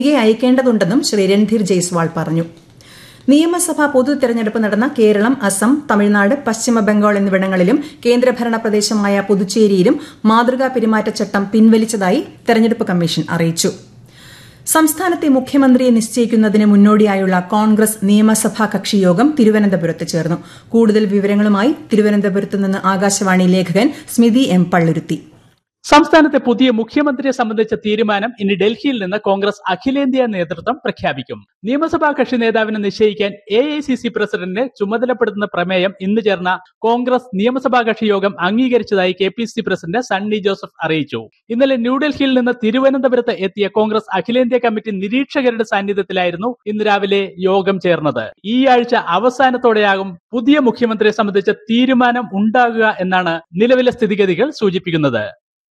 തിരികെ അയക്കേണ്ടതുണ്ടെന്നും ശ്രീ രൺധീർ ജയ്സ്വാൾ പറഞ്ഞു നിയമസഭാ പൊതു തെരഞ്ഞെടുപ്പ് നടന്ന കേരളം അസം തമിഴ്നാട് പശ്ചിമ ബംഗാൾ എന്നിവിടങ്ങളിലും കേന്ദ്രഭരണ പ്രദേശമായ പുതുച്ചേരിയിലും മാതൃകാ പെരുമാറ്റച്ചട്ടം പിൻവലിച്ചതായി തെരഞ്ഞെടുപ്പ് കമ്മീഷൻ അറിയിച്ചു സംസ്ഥാനത്തെ മുഖ്യമന്ത്രിയെ നിശ്ചയിക്കുന്നതിന് മുന്നോടിയായുള്ള കോൺഗ്രസ് നിയമസഭാ കക്ഷിയോഗം തിരുവനന്തപുരത്ത് ചേർന്നു കൂടുതൽ വിവരങ്ങളുമായി തിരുവനന്തപുരത്ത് നിന്ന് ആകാശവാണി ലേഖകൻ സ്മിതി എം പള്ളുരുത്തി സംസ്ഥാനത്തെ പുതിയ മുഖ്യമന്ത്രിയെ സംബന്ധിച്ച തീരുമാനം ഇനി ഡൽഹിയിൽ നിന്ന് കോൺഗ്രസ് അഖിലേന്ത്യാ നേതൃത്വം പ്രഖ്യാപിക്കും നിയമസഭാ കക്ഷി നേതാവിനെ നിശ്ചയിക്കാൻ എ ഐ സി സി പ്രസിഡന്റിനെ ചുമതലപ്പെടുത്തുന്ന പ്രമേയം ഇന്ന് ചേർന്ന കോൺഗ്രസ് നിയമസഭാ കക്ഷി യോഗം അംഗീകരിച്ചതായി K P C president Sunny Joseph അറിയിച്ചു ഇന്നലെ ന്യൂഡൽഹിയിൽ നിന്ന് തിരുവനന്തപുരത്ത് എത്തിയ കോൺഗ്രസ് അഖിലേന്ത്യാ കമ്മിറ്റി നിരീക്ഷകരുടെ സാന്നിധ്യത്തിലായിരുന്നു ഇന്ന് രാവിലെ യോഗം ചേർന്നത് ഈ ആഴ്ച അവസാനത്തോടെയാകും പുതിയ മുഖ്യമന്ത്രിയെ സംബന്ധിച്ച തീരുമാനം ഉണ്ടാകുക എന്നാണ് നിലവിലെ സ്ഥിതിഗതികൾ സൂചിപ്പിക്കുന്നത്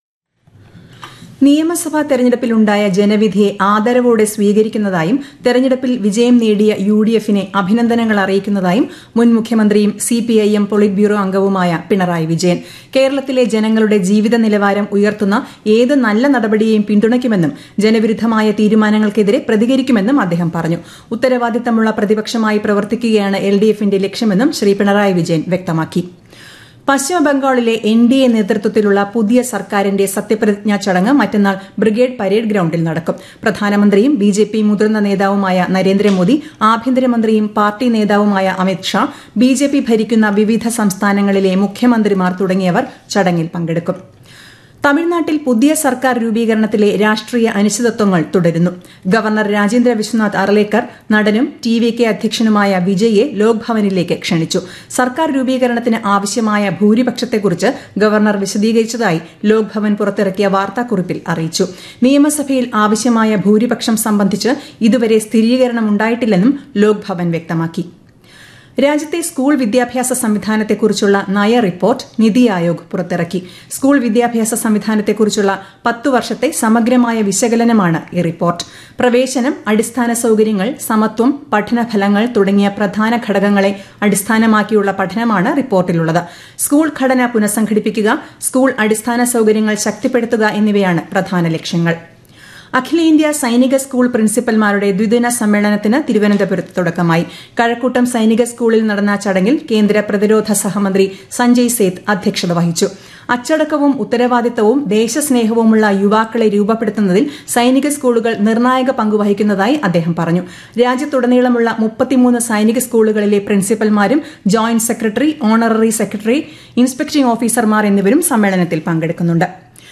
നിയമസഭാ തെരഞ്ഞെടുപ്പിലുണ്ടായ ജനവിധിയെ ആദരവോടെ സ്വീകരിക്കുന്നതായും തെരഞ്ഞെടുപ്പിൽ വിജയം നേടിയ യു ഡി എഫിനെ അഭിനന്ദനങ്ങൾ അറിയിക്കുന്നതായും മുൻ മുഖ്യമന്ത്രിയും സിപിഐഎം പൊളിറ്റ് ബ്യൂറോ അംഗവുമായ പിണറായി വിജയൻ കേരളത്തിലെ ജനങ്ങളുടെ ജീവിത നിലവാരം ഉയർത്തുന്ന ഏത് നല്ല നടപടിയെയും പിന്തുണയ്ക്കുമെന്നും ജനവിരുദ്ധമായ തീരുമാനങ്ങൾക്കെതിരെ പ്രതികരിക്കുമെന്നും അദ്ദേഹം പറഞ്ഞു ഉത്തരവാദിത്തമുള്ള പ്രതിപക്ഷമായി പ്രവർത്തിക്കുകയാണ് എൽ ഡി എഫിന്റെ ലക്ഷ്യമെന്നും ശ്രീ പിണറായി വിജയൻ വ്യക്തമാക്കി പശ്ചിമബംഗാളിലെ എൻ ഡി എ നേതൃത്വത്തിലുള്ള പുതിയ സർക്കാരിന്റെ സത്യപ്രതിജ്ഞാ ചടങ്ങ് മറ്റന്നാൾ ബ്രിഗേഡ് പരേഡ് ഗ്രൌണ്ടിൽ നടക്കും പ്രധാനമന്ത്രിയും ബി ജെ പി മുതിർന്ന നേതാവുമായ നരേന്ദ്രമോദി ആഭ്യന്തരമന്ത്രിയും പാർട്ടി നേതാവുമായ Amit Shah B J P ഭരിക്കുന്ന വിവിധ സംസ്ഥാനങ്ങളിലെ മുഖ്യമന്ത്രിമാർ തുടങ്ങിയവർ ചടങ്ങിൽ പങ്കെടുക്കും തമിഴ്നാട്ടിൽ പുതിയ സർക്കാർ രൂപീകരണത്തിലെ രാഷ്ട്രീയ അനിശ്ചിതത്വങ്ങൾ തുടരുന്നു ഗവർണർ രാജേന്ദ്ര വിശ്വനാഥ് അർലേക്കർ നടനും ടി വി കെ അധ്യക്ഷനുമായ വിജയെ ലോക്ഭവനിലേക്ക് ക്ഷണിച്ചു സർക്കാർ രൂപീകരണത്തിന് ആവശ്യമായ ഭൂരിപക്ഷത്തെക്കുറിച്ച് ഗവർണർ വിശദീകരിച്ചതായി ലോക്ഭവൻ പുറത്തിറക്കിയ വാർത്താക്കുറിപ്പിൽ അറിയിച്ചു നിയമസഭയിൽ ആവശ്യമായ ഭൂരിപക്ഷം സംബന്ധിച്ച് ഇതുവരെ സ്ഥിരീകരണമുണ്ടായിട്ടില്ലെന്നും ലോക്ഭവൻ വ്യക്തമാക്കി രാജ്യത്തെ സ്കൂൾ വിദ്യാഭ്യാസ സംവിധാനത്തെക്കുറിച്ചുള്ള നയ റിപ്പോർട്ട് നിതി ആയോഗ് പുറത്തിറക്കി സ്കൂൾ വിദ്യാഭ്യാസ സംവിധാനത്തെക്കുറിച്ചുള്ള പത്തു വർഷത്തെ സമഗ്രമായ വിശകലനമാണ് ഈ റിപ്പോർട്ട് പ്രവേശനം അടിസ്ഥാന സൌകര്യങ്ങൾ സമത്വം പഠനഫലങ്ങൾ തുടങ്ങിയ പ്രധാന ഘടകങ്ങളെ അടിസ്ഥാനമാക്കിയുള്ള പഠനമാണ് റിപ്പോർട്ടിലുള്ളത് സ്കൂൾ ഘടന പുനഃസംഘടിപ്പിക്കുക സ്കൂൾ അടിസ്ഥാന സൌകര്യങ്ങൾ ശക്തിപ്പെടുത്തുക എന്നിവയാണ് പ്രധാന ലക്ഷ്യങ്ങൾ അഖിലേന്ത്യാ സൈനിക സ്കൂൾ പ്രിൻസിപ്പൽമാരുടെ ദ്വിദിന സമ്മേളനത്തിന് തിരുവനന്തപുരത്ത് തുടക്കമായി കഴക്കൂട്ടം സൈനിക സ്കൂളിൽ നടന്ന ചടങ്ങിൽ കേന്ദ്ര പ്രതിരോധ സഹമന്ത്രി സഞ്ജയ് സേത്ത് അധ്യക്ഷത വഹിച്ചു അച്ചടക്കവും ഉത്തരവാദിത്തവും ദേശസ്നേഹവുമുള്ള യുവാക്കളെ രൂപപ്പെടുത്തുന്നതിൽ സൈനിക സ്കൂളുകൾ നിർണായക പങ്കുവഹിക്കുന്നതായി അദ്ദേഹം പറഞ്ഞു രാജ്യത്തുടനീളമുള്ള മുപ്പത്തിമൂന്ന് സൈനിക സ്കൂളുകളിലെ പ്രിൻസിപ്പൽമാരും joint secretary honorary secretary inspecting ഓഫീസർമാർ എന്നിവരും സമ്മേളനത്തിൽ പങ്കെടുക്കുന്നുണ്ട്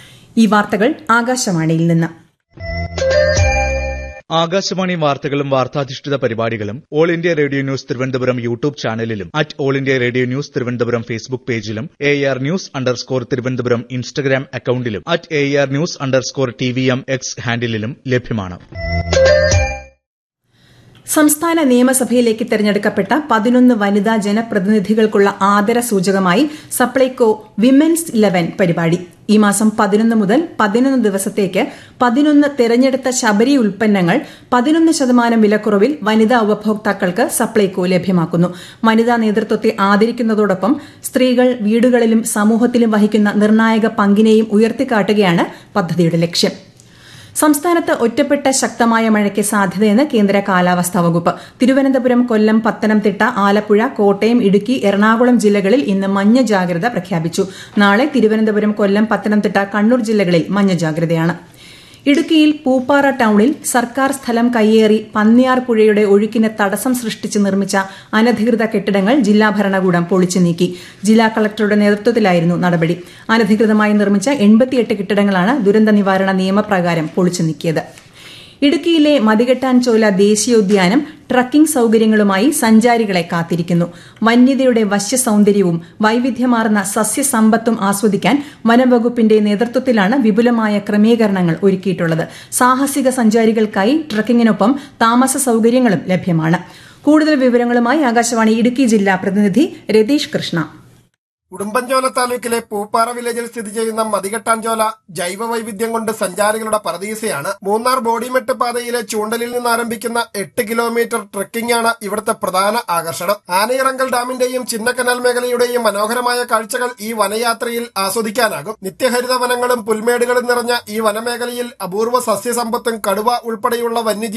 ഈ വാർത്തകൾ ആകാശവാണിയിൽ നിന്ന് ആകാശവാണി വാർത്തകളും വാർത്താധിഷ്ഠിത പരിപാടികളും all India radio news Thiruvananthapuram YouTube ചാനലിലും at all India radio news Thiruvananthapuram Facebook പേജിലും A R news underscore Thiruvananthapuram Instagram അക്കൌണ്ടിലും at A R news underscore T V M X ഹാൻഡിലും ലഭ്യമാണ് സംസ്ഥാന നിയമസഭയിലേക്ക് തെരഞ്ഞെടുക്കപ്പെട്ട പതിനൊന്ന് വനിതാ ജനപ്രതിനിധികൾക്കുള്ള ആദര സൂചകമായി സപ്ലൈകോ വിമൻസ് ഇലവൻ പരിപാടി ഈ മാസം പതിനൊന്ന് മുതൽ പതിനൊന്ന് ദിവസത്തേക്ക് പതിനൊന്ന് തെരഞ്ഞെടുത്ത ശബരി ഉൽപ്പന്നങ്ങൾ പതിനൊന്ന് ശതമാനം വിലക്കുറവിൽ വനിതാ ഉപഭോക്താക്കൾക്ക് സപ്ലൈകോ ലഭ്യമാക്കുന്നു വനിതാ നേതൃത്വത്തെ ആദരിക്കുന്നതോടൊപ്പം സ്ത്രീകൾ വീടുകളിലും സമൂഹത്തിലും വഹിക്കുന്ന നിർണായക പങ്കിനെയും ഉയർത്തിക്കാട്ടുകയാണ് പദ്ധതിയുടെ ലക്ഷ്യം സംസ്ഥാനത്ത് ഒറ്റപ്പെട്ട ശക്തമായ മഴയ്ക്ക് സാധ്യതയെന്ന് കേന്ദ്ര കാലാവസ്ഥാ വകുപ്പ് തിരുവനന്തപുരം കൊല്ലം പത്തനംതിട്ട ആലപ്പുഴ കോട്ടയം ഇടുക്കി എറണാകുളം ജില്ലകളിൽ ഇന്ന് മഞ്ഞ ജാഗ്രത പ്രഖ്യാപിച്ചു നാളെ തിരുവനന്തപുരം കൊല്ലം പത്തനംതിട്ട കണ്ണൂർ ജില്ലകളിൽ മഞ്ഞ ജാഗ്രതയാണ് ഇടുക്കിയിൽ പൂപ്പാറ ടൌണിൽ സർക്കാർ സ്ഥലം കയ്യേറി പന്നിയാർ പുഴയുടെ ഒഴുക്കിന് തടസ്സം സൃഷ്ടിച്ച് നിർമ്മിച്ച അനധികൃത കെട്ടിടങ്ങൾ ജില്ലാ ഭരണകൂടം പൊളിച്ചു നീക്കി ജില്ലാ കളക്ടറുടെ നേതൃത്വത്തിലായിരുന്നു നടപടി അനധികൃതമായി നിർമ്മിച്ച എൺപത്തിയെട്ട് കെട്ടിടങ്ങളാണ് ദുരന്ത നിവാരണ നിയമപ്രകാരം പൊളിച്ചു നീക്കിയത് ഇടുക്കിയിലെ മതികെട്ടാൻചോല ദേശീയോദ്യാനം ട്രക്കിംഗ് സൌകര്യങ്ങളുമായി സഞ്ചാരികളെ കാത്തിരിക്കുന്നു വന്യതയുടെ വശ്യസൌന്ദര്യവും വൈവിധ്യമാർന്ന സസ്യസമ്പത്തും ആസ്വദിക്കാൻ വനംവകുപ്പിന്റെ നേതൃത്വത്തിലാണ് വിപുലമായ ക്രമീകരണങ്ങൾ ഒരുക്കിയിട്ടുള്ളത് സാഹസിക സഞ്ചാരികൾക്കായി ട്രക്കിങ്ങിനൊപ്പം താമസ സൌകര്യങ്ങളും ലഭ്യമാണ് കൂടുതൽ വിവരങ്ങളുമായി ആകാശവാണി ഇടുക്കി ജില്ലാ പ്രതിനിധി രതീഷ് കൃഷ്ണ ഉടുമ്പൻചോല താലൂക്കിലെ പൂപ്പാറ വില്ലേജിൽ സ്ഥിതി ചെയ്യുന്ന മതികെട്ടാൻചോല ജൈവ വൈവിധ്യം കൊണ്ട് സഞ്ചാരികളുടെ പറദീസയാണ് മൂന്നാർ ബോഡിമെട്ട് പാതയിലെ ചൂണ്ടലിൽ നിന്ന് ആരംഭിക്കുന്ന എട്ട് കിലോമീറ്റർ ട്രെക്കിംഗ് ആണ് ഇവിടുത്തെ പ്രധാന ആകർഷണം ആനയിറങ്കൽ ഡാമിന്റെയും ചിന്നക്കനാൽ മേഖലയുടെയും മനോഹരമായ കാഴ്ചകൾ ഈ വനയാത്രയിൽ ആസ്വദിക്കാനാകും നിത്യഹരിത വനങ്ങളും പുൽമേടുകളും നിറഞ്ഞ ഈ വനമേഖലയിൽ അപൂർവ സസ്യസമ്പത്തും കടുവ ഉൾപ്പെടെയുള്ള വന്യജീവി